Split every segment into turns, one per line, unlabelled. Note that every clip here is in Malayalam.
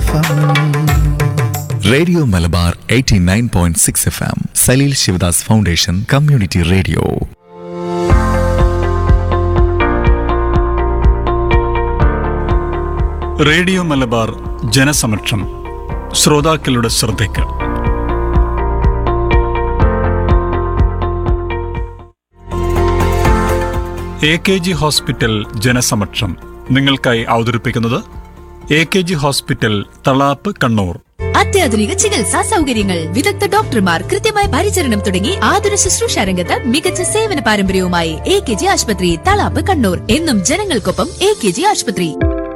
F
radio Malabar 89.6 F M Saleel Sivadas foundation community radio
radio Malabar ജനസമക്ഷം ശ്രോതാക്കളുടെ ശ്രദ്ധയ്ക്ക് എ കെ ജി ഹോസ്പിറ്റൽ ജനസമക്ഷം നിങ്ങൾക്കായി അവതരിപ്പിക്കുന്നത് A K G hospital Thalap Kannur
അത്യാധുനിക ചികിത്സാ സൗകര്യങ്ങൾ വിദഗ്ധ ഡോക്ടർമാർ കൃത്യമായ പരിചരണം തുടങ്ങി ആതുര ശുശ്രൂഷ രംഗത്ത് മികച്ച സേവന പാരമ്പര്യവുമായി എ കെ ജി ആശുപത്രി തളാപ്പ് കണ്ണൂർ എന്നും ജനങ്ങൾക്കൊപ്പം എ കെ ജി ആശുപത്രി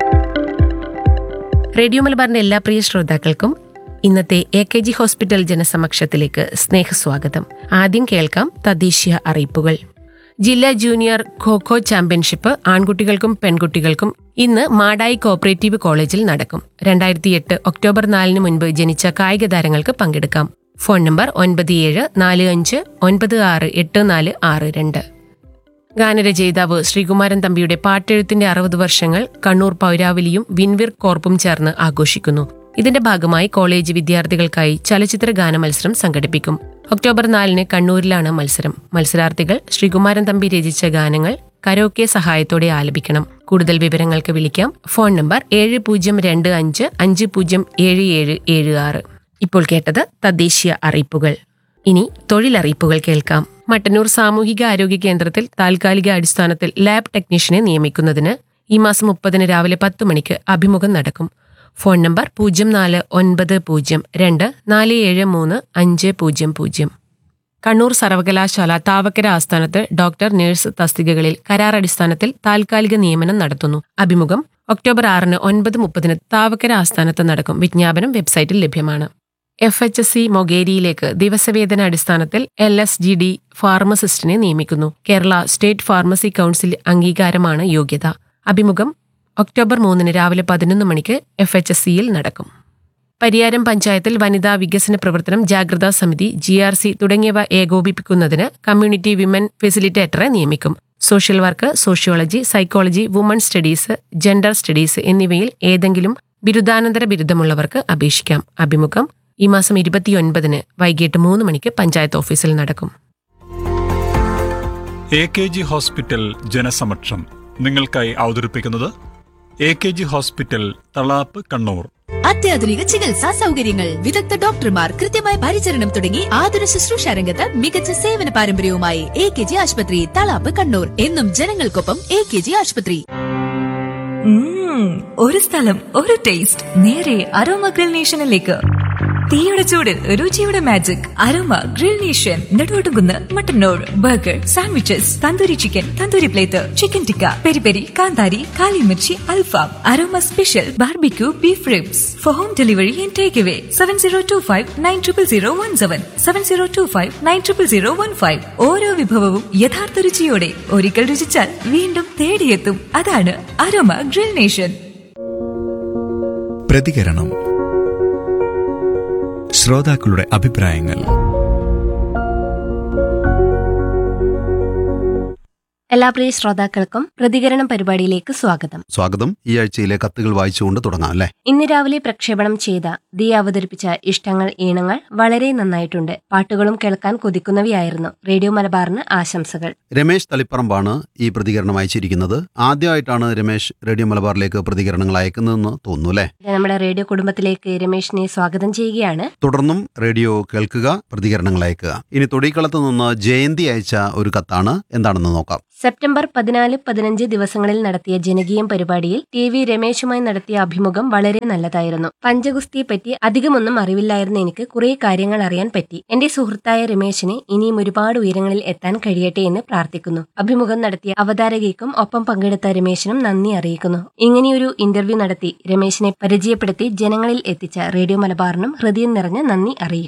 റേഡിയോ മലബാറിന്റെ എല്ലാ പ്രിയ ശ്രോതാക്കൾക്കും ഇന്നത്തെ എ കെ ജി ഹോസ്പിറ്റൽ ജനസമക്ഷത്തിലേക്ക് സ്നേഹസ്വാഗതം ആദ്യം കേൾക്കാം തദ്ദേശീയ അറിയിപ്പുകൾ ജില്ലാ ജൂനിയർ ഖോഖോ ചാമ്പ്യൻഷിപ്പ് ആൺകുട്ടികൾക്കും പെൺകുട്ടികൾക്കും ഇന്ന് മാടായി കോപ്പറേറ്റീവ് കോളേജിൽ നടക്കും രണ്ടായിരത്തി എട്ട് ഒക്ടോബർ നാലിന് മുൻപ് ജനിച്ച കായിക താരങ്ങൾക്ക് പങ്കെടുക്കാം ഫോൺ നമ്പർ ഒൻപത് ഏഴ് നാല് അഞ്ച് ഒൻപത് ആറ് എട്ട് നാല് ആറ് രണ്ട് ഗാനരചയിതാവ് ശ്രീകുമാരൻ തമ്പിയുടെ പാട്ടെഴുത്തിന്റെ അറുപത് വർഷങ്ങൾ കണ്ണൂർ പൗരാവലിയും വിൻവിർ കോർപ്പും ചേർന്ന് ആഘോഷിക്കുന്നു ഇതിന്റെ ഭാഗമായി കോളേജ് വിദ്യാർത്ഥികൾക്കായി ചലച്ചിത്ര ഗാന മത്സരം സംഘടിപ്പിക്കും ഒക്ടോബർ നാലിന് കണ്ണൂരിലാണ് മത്സരം മത്സരാർത്ഥികൾ ശ്രീകുമാരൻ തമ്പി രചിച്ച ഗാനങ്ങൾ കരോക്കെ സഹായത്തോടെ ആലപിക്കണം കൂടുതൽ വിവരങ്ങൾക്ക് വിളിക്കാം ഫോൺ നമ്പർ ഏഴ് പൂജ്യം രണ്ട് അഞ്ച് അഞ്ച് പൂജ്യം ഏഴ് ഏഴ് ഏഴ് ആറ് ഇപ്പോൾ കേട്ടത് തദ്ദേശീയ അറിയിപ്പുകൾ ഇനി തൊഴിലറിയിപ്പുകൾ കേൾക്കാം മട്ടന്നൂർ സാമൂഹിക ആരോഗ്യ കേന്ദ്രത്തിൽ താൽക്കാലിക അടിസ്ഥാനത്തിൽ ലാബ് ടെക്നീഷ്യനെ നിയമിക്കുന്നതിന് ഈ മാസം മുപ്പതിന് രാവിലെ പത്ത് മണിക്ക് അഭിമുഖം നടക്കും ഫോൺ നമ്പർ പൂജ്യം നാല് ഒൻപത് പൂജ്യം രണ്ട് നാല് ഏഴ് മൂന്ന് അഞ്ച് പൂജ്യം പൂജ്യം കണ്ണൂർ സർവകലാശാല താവക്കര ആസ്ഥാനത്ത് ഡോക്ടർ നഴ്സ് തസ്തികകളിൽ കരാർ അടിസ്ഥാനത്തിൽ താൽക്കാലിക നിയമനം നടത്തുന്നു അഭിമുഖം ഒക്ടോബർ ആറിന് ഒൻപത് മുപ്പതിന് താവക്കര ആസ്ഥാനത്ത് നടക്കും വിജ്ഞാപനം വെബ്സൈറ്റിൽ ലഭ്യമാണ് എഫ് എച്ച് എസ് സി മൊഗേരിയിലേക്ക് ദിവസവേതന അടിസ്ഥാനത്തിൽ എൽ എസ് ജി ഡി ഫാർമസിസ്റ്റിനെ നിയമിക്കുന്നു കേരള സ്റ്റേറ്റ് ഫാർമസി കൗൺസിൽ അംഗീകാരമാണ് യോഗ്യത അഭിമുഖം ഒക്ടോബർ മൂന്നിന് രാവിലെ പതിനൊന്ന് മണിക്ക് എഫ് എച്ച് എസ് സിയിൽ നടക്കും പരിയാരം പഞ്ചായത്തിൽ വനിതാ വികസന പ്രവർത്തനം ജാഗ്രതാ സമിതി ജി ആർ സി തുടങ്ങിയവ ഏകോപിപ്പിക്കുന്നതിന് കമ്മ്യൂണിറ്റി വിമൻ ഫെസിലിറ്റേറ്ററെ നിയമിക്കും social work sociology psychology woman studies gender studies എന്നിവയിൽ ഏതെങ്കിലും ബിരുദാനന്തര ബിരുദമുള്ളവർക്ക് അപേക്ഷിക്കാം അഭിമുഖം ഈ മാസം ഇരുപത്തിയൊൻപതിന് വൈകിട്ട് മൂന്ന് മണിക്ക് പഞ്ചായത്ത് ഓഫീസിൽ നടക്കും
എ കെ ജി ഹോസ്പിറ്റൽ ജനസമക്ഷം നിങ്ങൾക്കായി അവതരിപ്പിക്കുന്നത് A K G hospital Thalap Kannur
അത്യാധുനിക ചികിത്സാ സൗകര്യങ്ങൾ വിദഗ്ധ ഡോക്ടർമാർ കൃത്യമായ പരിചരണം തുടങ്ങി ആതുര ശുശ്രൂഷ രംഗത്ത് മികച്ച സേവന പാരമ്പര്യവുമായി എ കെ ജി ആശുപത്രി തളാപ്പ് കണ്ണൂർ എന്നും ജനങ്ങൾക്കൊപ്പം എ കെ ജി ആശുപത്രി
ഉം, ഒരു സ്ഥലം ഒരു ടേസ്റ്റ് നേരെ അരോമ ഗ്രിൽ നേഷനിലേക്ക് തീയുടെ ചൂടിൽ രുചിയുടെ magic Aroma Grill Nation Neduvattukunnu Mattannur burger sandwiches tandoori chicken tandoori plate chicken tikka peri peri kanthari kalimirchi അൽഫാം Aroma special barbecue beef ribs for home delivery and take away seven zero two five nine triple zero one seven seven zero two five nine triple zero one five ഓരോ വിഭവവും യഥാർത്ഥ രുചിയോടെ ഒരിക്കൽ രുചിച്ചാൽ വീണ്ടും തേടിയെത്തും അതാണ് അരോമ ഗ്രിൽ നേഷൻ
പ്രതികരണം ശ്രോതാക്കളുടെ അഭിപ്രായങ്ങൾ
എല്ലാ പ്രിയ ശ്രോതാക്കൾക്കും പ്രതികരണം പരിപാടിയിലേക്ക് സ്വാഗതം
സ്വാഗതം ഈ ആഴ്ചയിലെ കത്തുകൾ വായിച്ചുകൊണ്ട് തുടങ്ങാം അല്ലേ
ഇന്ന് രാവിലെ പ്രക്ഷേപണം ചെയ്ത ദി അവതരിപ്പിച്ച ഇഷ്ടങ്ങൾ ഈണങ്ങൾ വളരെ നന്നായിട്ടുണ്ട് പാട്ടുകളും കേൾക്കാൻ കൊതിക്കുന്നവയായിരുന്നു റേഡിയോ മലബാറിന് ആശംസകൾ
രമേശ് തളിപ്പറമ്പാണ് ഈ പ്രതികരണം അയച്ചിരിക്കുന്നത് ആദ്യമായിട്ടാണ് രമേശ് റേഡിയോ മലബാറിലേക്ക് പ്രതികരണങ്ങൾ അയക്കുന്നതെന്ന് തോന്നുന്നു അല്ലേ
ഇത് നമ്മുടെ റേഡിയോ കുടുംബത്തിലേക്ക് രമേശിനെ സ്വാഗതം ചെയ്യുകയാണ്
തുടർന്നും റേഡിയോ കേൾക്കുക പ്രതികരണങ്ങൾ അയക്കുക ഇനി തൊടിക്കളത്ത് നിന്ന് ജയന്തി അയച്ച ഒരു കത്താണ് എന്താണെന്ന് നോക്കാം
സെപ്റ്റംബർ പതിനാല് പതിനഞ്ച് ദിവസങ്ങളിൽ നടത്തിയ ജനകീയം പരിപാടിയിൽ ടി വി രമേശുമായി നടത്തിയ അഭിമുഖം വളരെ നല്ലതായിരുന്നു പഞ്ചഗുസ്തിയെ പറ്റി അധികമൊന്നും അറിവില്ലായിരുന്ന എനിക്ക് കുറെ കാര്യങ്ങൾ അറിയാൻ പറ്റി എന്റെ സുഹൃത്തായ രമേശിന് ഇനിയും ഒരുപാട് ഉയരങ്ങളിൽ എത്താൻ കഴിയട്ടെ എന്ന് പ്രാർത്ഥിക്കുന്നു അഭിമുഖം നടത്തിയ അവതാരകയ്ക്കും ഒപ്പം പങ്കെടുത്ത രമേശിനും നന്ദി അറിയിക്കുന്നു ഇങ്ങനെയൊരു ഇന്റർവ്യൂ നടത്തി രമേശിനെ പരിചയപ്പെടുത്തി ജനങ്ങളിൽ എത്തിച്ച റേഡിയോ മലബാറിനും ഹൃദയം നിറഞ്ഞ നന്ദി അറിയിക്കുന്നു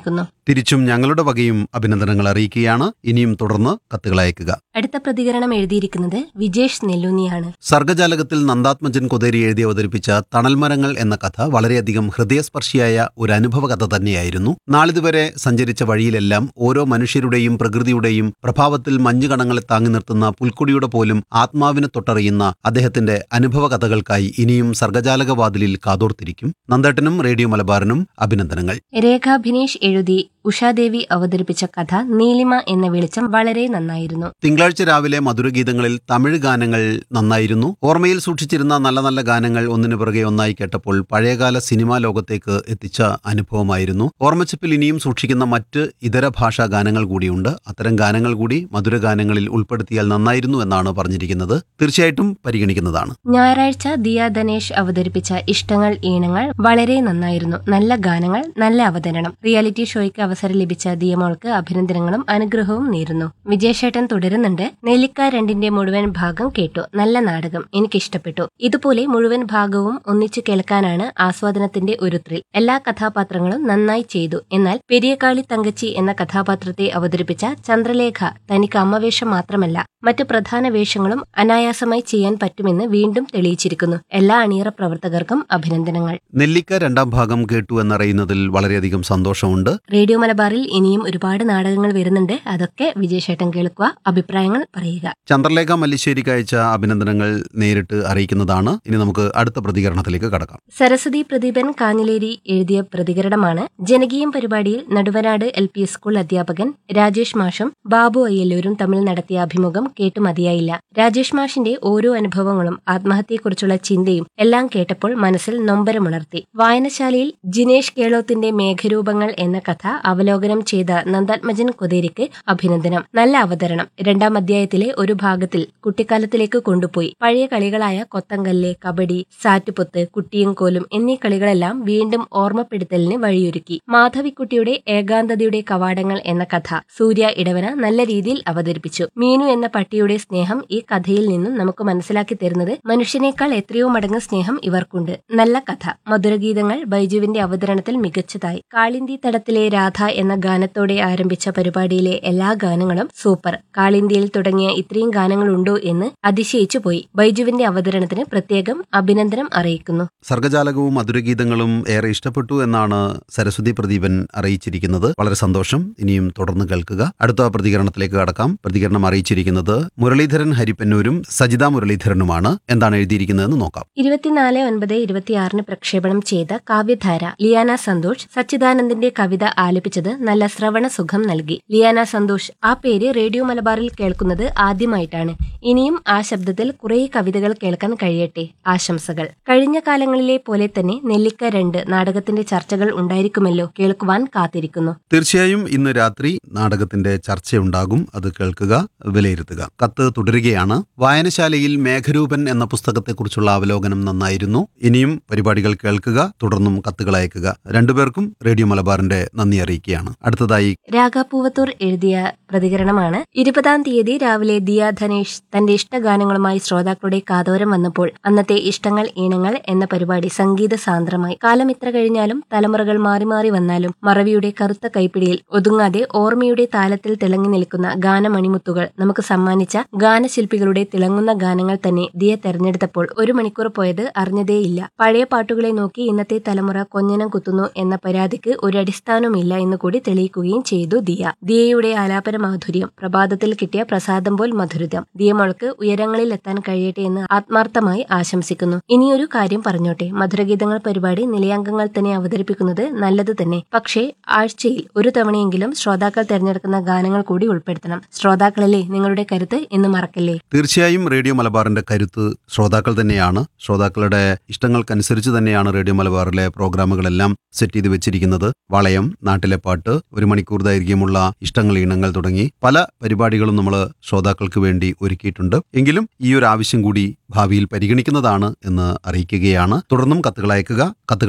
തിരിച്ചും ഞങ്ങളുടെ വകയും അഭിനന്ദനങ്ങൾ അറിയിക്കുകയാണ് ഇനിയും തുടർന്ന് കത്തുകൾ അയക്കുക
അടുത്ത പ്രതികരണം എഴുതിയിരിക്കുന്നത് വിജേഷ് നെല്ലൂനിയാണ്
സർഗജാലകത്തിൽ നന്ദാത്മജൻ കൊതേരി എഴുതി അവതരിപ്പിച്ച തണൽമരങ്ങൾ എന്ന കഥ വളരെയധികം ഹൃദയസ്പർശിയായ ഒരു അനുഭവ കഥ തന്നെയായിരുന്നു നാളിതുവരെ സഞ്ചരിച്ച വഴിയിലെല്ലാം ഓരോ മനുഷ്യരുടെയും പ്രകൃതിയുടെയും പ്രഭാവത്തിൽ മഞ്ഞുകണങ്ങളെ താങ്ങി നിർത്തുന്ന പുൽക്കൊടിയുടെ പോലും ആത്മാവിനെ തൊട്ടറിയുന്ന അദ്ദേഹത്തിന്റെ അനുഭവ കഥകൾക്കായി ഇനിയും സർഗജാലകവാതിലിൽ കാതോർത്തിരിക്കും നന്ദേട്ടനും റേഡിയോ മലബാറിനും അഭിനന്ദനങ്ങൾ
രേഖ ഭിനേഷ് എഴുതി ഉഷാദേവി അവതരിപ്പിച്ച കഥ നീലിമ എന്ന വെളിച്ചം വളരെ നന്നായിരുന്നു
തിങ്കളാഴ്ച രാവിലെ മധുരഗീതങ്ങളിൽ തമിഴ് ഗാനങ്ങൾ നന്നായിരുന്നു ഓർമ്മയിൽ സൂക്ഷിച്ചിരുന്ന നല്ല നല്ല ഗാനങ്ങൾ ഒന്നിനു പിറകെ ഒന്നായി കേട്ടപ്പോൾ പഴയകാല സിനിമാ ലോകത്തേക്ക് എത്തിച്ച അനുഭവമായിരുന്നു ഓർമ്മച്ചപ്പിൽ ഇനിയും സൂക്ഷിക്കുന്ന മറ്റ് ഇതര ഭാഷാ ഗാനങ്ങൾ കൂടിയുണ്ട് അത്തരം ഗാനങ്ങൾ കൂടി മധുര ഗാനങ്ങളിൽ ഉൾപ്പെടുത്തിയാൽ നന്നായിരുന്നു എന്നാണ് പറഞ്ഞിരിക്കുന്നത് തീർച്ചയായിട്ടും പരിഗണിക്കുന്നതാണ്
ഞായറാഴ്ച ദിയ ധനേഷ് അവതരിപ്പിച്ച ഇഷ്ടങ്ങൾ ഈണങ്ങൾ വളരെ നന്നായിരുന്നു നല്ല ഗാനങ്ങൾ നല്ല അവതരണം റിയാലിറ്റി ഷോയ്ക്ക് അവസരം ലഭിച്ച ദിയമോൾക്ക് അഭിനന്ദനങ്ങളും അനുഗ്രഹവും നേരുന്നു വിജയശേട്ടൻ തുടരുന്നുണ്ട് നെല്ലിക്ക രണ്ടിന്റെ മുഴുവൻ ഭാഗം കേട്ടു നല്ല നാടകം എനിക്കിഷ്ടപ്പെട്ടു ഇതുപോലെ മുഴുവൻ ഭാഗവും ഒന്നിച്ചു കേൾക്കാനാണ് ആസ്വാദനത്തിന്റെ ഒരു ത്രിൽ എല്ലാ കഥാപാത്രങ്ങളും നന്നായി ചെയ്തു എന്നാൽ പെരിയകാളി തങ്കച്ചി എന്ന കഥാപാത്രത്തെ അവതരിപ്പിച്ച ചന്ദ്രലേഖ തനിക്ക് അമ്മവേഷം മാത്രമല്ല മറ്റ് പ്രധാന വേഷങ്ങളും അനായാസമായി ചെയ്യാൻ പറ്റുമെന്ന് വീണ്ടും തെളിയിച്ചിരിക്കുന്നു എല്ലാ അണിയറ പ്രവർത്തകർക്കും അഭിനന്ദനങ്ങൾ
നെല്ലിക്ക രണ്ടാം ഭാഗം കേട്ടു എന്നറിയുന്നതിൽ വളരെയധികം സന്തോഷമുണ്ട്
റേഡിയോ മലബാറിൽ ഇനിയും ഒരുപാട് നാടകങ്ങൾ വരുന്നുണ്ട് അതൊക്കെ വിജയശേട്ടൻ കേൾക്കുക അഭിപ്രായങ്ങൾ പറയുക
ചന്ദ്രലേഖ മല്ലിശ്ശേരിക്ക് അയച്ച അഭിനന്ദനങ്ങൾ നേരിട്ട് അറിയിക്കുന്നതാണ് ഇനി നമുക്ക് അടുത്ത പ്രതികരണത്തിലേക്ക് കടക്കാം
സരസ്വതി പ്രദീപൻ കാഞ്ഞിലേരി എഴുതിയ പ്രതികരണമാണ് ജനകീയം പരിപാടിയിൽ നടുവനാട് എൽ പി സ്കൂൾ അധ്യാപകൻ രാജേഷ് മാഷും ബാബു അയ്യല്ലൂരും തമ്മിൽ നടത്തിയ അഭിമുഖം കേട്ടു മതിയായില്ല രാജേഷ് മാഷിന്റെ ഓരോ അനുഭവങ്ങളും ആത്മഹത്യയെക്കുറിച്ചുള്ള ചിന്തയും എല്ലാം കേട്ടപ്പോൾ മനസ്സിൽ നൊമ്പരമുണർത്തി വായനശാലയിൽ ജിനേഷ് കേളോത്തിന്റെ മേഘരൂപങ്ങൾ എന്ന കഥ അവലോകനം ചെയ്ത നന്ദാത്മജൻ കൊതേരിക്ക് അഭിനന്ദനം നല്ല അവതരണം രണ്ടാം അധ്യായത്തിലെ ഒരു ഭാഗത്തിൽ കുട്ടിക്കാലത്തിലേക്ക് കൊണ്ടുപോയി പഴയ കളികളായ കൊത്തങ്കല്ല് കബഡി സാറ്റുപൊത്ത് കുട്ടിയും കോലും എന്നീ കളികളെല്ലാം വീണ്ടും ഓർമ്മപ്പെടുത്തലിന് വഴിയൊരുക്കി മാധവിക്കുട്ടിയുടെ ഏകാന്തതയുടെ കവാടങ്ങൾ എന്ന കഥ സൂര്യ ഇടവന നല്ല രീതിയിൽ അവതരിപ്പിച്ചു മീനു എന്ന പട്ടിയുടെ സ്നേഹം ഈ കഥയിൽ നിന്നും നമുക്ക് മനസ്സിലാക്കി തരുന്നത് മനുഷ്യനേക്കാൾ എത്രയോ മടങ്ങ് സ്നേഹം ഇവർക്കുണ്ട് നല്ല കഥ മധുരഗീതങ്ങൾ ബൈജുവിന്റെ അവതരണത്തിൽ മികച്ചതായി കാളിന്തി തടത്തിലെ രാധ എന്ന ഗാനത്തോടെ ആരംഭിച്ച പരിപാടിയിലെ എല്ലാ ഗാനങ്ങളും സൂപ്പർ കാളിന്തിയിൽ തുടങ്ങിയ ഇത്രയും ഗാനങ്ങളുണ്ടോ എന്ന് അതിശയിച്ചു പോയി ബൈജുവിന്റെ അവതരണത്തിന് പ്രത്യേകം അഭിനന്ദനം അറിയിക്കുന്നു
സർഗജാലകവും മധുരഗീതങ്ങളും ഏറെ ഇഷ്ടപ്പെട്ടു എന്നാണ് സരസ്വതി പ്രദീപൻ അറിയിച്ചിരിക്കുന്നത് വളരെ സന്തോഷം ഇനിയും തുടർന്ന് കേൾക്കുക അടുത്ത പ്രതികരണത്തിലേക്ക് കടക്കാം പ്രതികരണം അറിയിച്ചിരിക്കുന്നത് മുരളീധരൻ ഹരിപ്പന്നൂരും സജിത മുരളീധരനുമാണ് എന്താണ് എഴുതിയിരിക്കുന്നതെന്ന് നോക്കാം
ഇരുപത്തിനാല് ഒൻപത് ഇരുപത്തിയാറിന് പ്രക്ഷേപണം ചെയ്ത കാവ്യധാര ലിയാന സന്തോഷ് സച്ചിദാനന്ദിന്റെ കവിത ആലപിച്ചത് നല്ല ശ്രവണ സുഖം നൽകി ലിയാന സന്തോഷ് ആ പേര് റേഡിയോ മലബാറിൽ കേൾക്കുന്നത് ആദ്യമായിട്ടാണ് ഇനിയും ആ ശബ്ദത്തിൽ കുറേ കവിതകൾ കേൾക്കാൻ കഴിയട്ടെ ആശംസകൾ കഴിഞ്ഞ കാലങ്ങളിലെ പോലെ തന്നെ നെല്ലിക്ക രണ്ട് നാടകത്തിന്റെ ചർച്ചകൾ ഉണ്ടായിരിക്കുമല്ലോ കേൾക്കുവാൻ കാത്തിരിക്കുന്നു
തീർച്ചയായും ഇന്ന് രാത്രി നാടകത്തിന്റെ ചർച്ചയുണ്ടാകും അത് കേൾക്കുക വിലയിരുത്തുക കത്ത് തുടരുകയാണ് വായനശാലയിൽ മേഘരൂപൻ എന്ന പുസ്തകത്തെക്കുറിച്ചുള്ള അവലോകനം നന്നായിരുന്നു ഇനിയും പരിപാടികൾ കേൾക്കുക തുടർന്നും കത്തുകൾ അയക്കുക രണ്ടുപേർക്കും റേഡിയോ മലബാറിന്റെ നന്ദി അറിയിക്കുകയാണ് അടുത്തതായി
രാഗാപൂവത്തൂർ എഴുതിയ പ്രതികരണമാണ് ഇരുപതാം തീയതി രാവിലെ ദിയ ധനേഷ് തന്റെ ഇഷ്ടഗാനങ്ങളുമായി ശ്രോതാക്കളുടെ കാതോരം വന്നപ്പോൾ അന്നത്തെ ഇഷ്ടങ്ങൾ ഈണങ്ങൾ എന്ന പരിപാടി സംഗീത സാന്ദ്രമായി കാലം ഇത്ര കഴിഞ്ഞാലും തലമുറകൾ മാറി മാറി വന്നാലും മറവിയുടെ കറുത്ത കൈപ്പിടിയിൽ ഒതുങ്ങാതെ ഓർമ്മയുടെ താലത്തിൽ തിളങ്ങി നിൽക്കുന്ന ഗാനമണിമുത്തുകൾ നമുക്ക് സമ്മാനിച്ച ഗാനശില്പികളുടെ തിളങ്ങുന്ന ഗാനങ്ങൾ തന്നെ ദിയ തെരഞ്ഞെടുത്തപ്പോൾ ഒരു മണിക്കൂർ പോയത് അറിഞ്ഞതേയില്ല പഴയ പാട്ടുകളെ നോക്കി ഇന്നത്തെ തലമുറ കൊഞ്ഞനം കുത്തുന്നു എന്ന പരാതിക്ക് ഒരു അടിസ്ഥാനവുമില്ല എന്ന് കൂടി തെളിയിക്കുകയും ചെയ്തു ദിയ ദിയയുടെ ആലാപന മാധുര്യം പ്രഭാതത്തിൽ കിട്ടിയ പ്രസാദം പോൽ മധുരിതം ദിയമോൾക്ക് ഉയരങ്ങളിൽ എത്താൻ കഴിയട്ടെ എന്ന് ആത്മാർത്ഥമായി ആശംസിക്കുന്നു ഇനിയൊരു കാര്യം പറഞ്ഞോട്ടെ മധുരഗീതങ്ങൾ പരിപാടി നിലയാംഗങ്ങൾ തന്നെ അവതരിപ്പിക്കുന്നത് നല്ലത് തന്നെ പക്ഷേ ആഴ്ചയിൽ ഒരു തവണയെങ്കിലും ശ്രോതാക്കൾ തിരഞ്ഞെടുക്കുന്ന ഗാനങ്ങൾ കൂടി ഉൾപ്പെടുത്തണം ശ്രോതാക്കളല്ലേ നിങ്ങളുടെ കരുത്ത് എന്ന് മറക്കല്ലേ
തീർച്ചയായും റേഡിയോ മലബാറിന്റെ കരുത്ത് ശ്രോതാക്കൾ തന്നെയാണ് ശ്രോതാക്കളുടെ ഇഷ്ടങ്ങൾക്കനുസരിച്ച് തന്നെയാണ് റേഡിയോ മലബാറിലെ പ്രോഗ്രാമുകളെല്ലാം സെറ്റ് ചെയ്ത് വെച്ചിരിക്കുന്നത് വളയം നാട്ടിലെ പാട്ട് ഒരു മണിക്കൂർ ദൈർഘ്യമുള്ള ഇഷ്ടങ്ങൾ ഈണങ്ങൾ തുടങ്ങി പല പരിപാടികളും നമ്മൾ ശ്രോതാക്കൾക്ക് വേണ്ടി ഒരുക്കിയിട്ടുണ്ട് എങ്കിലും ഈ ഒരു ആവശ്യം കൂടി ഭാവിയിൽ പരിഗണിക്കുന്നതാണ് എന്ന് അറിയിക്കുകയാണ് തുടർന്നും കത്തുകൾ അയക്കുക കത്തുകൾ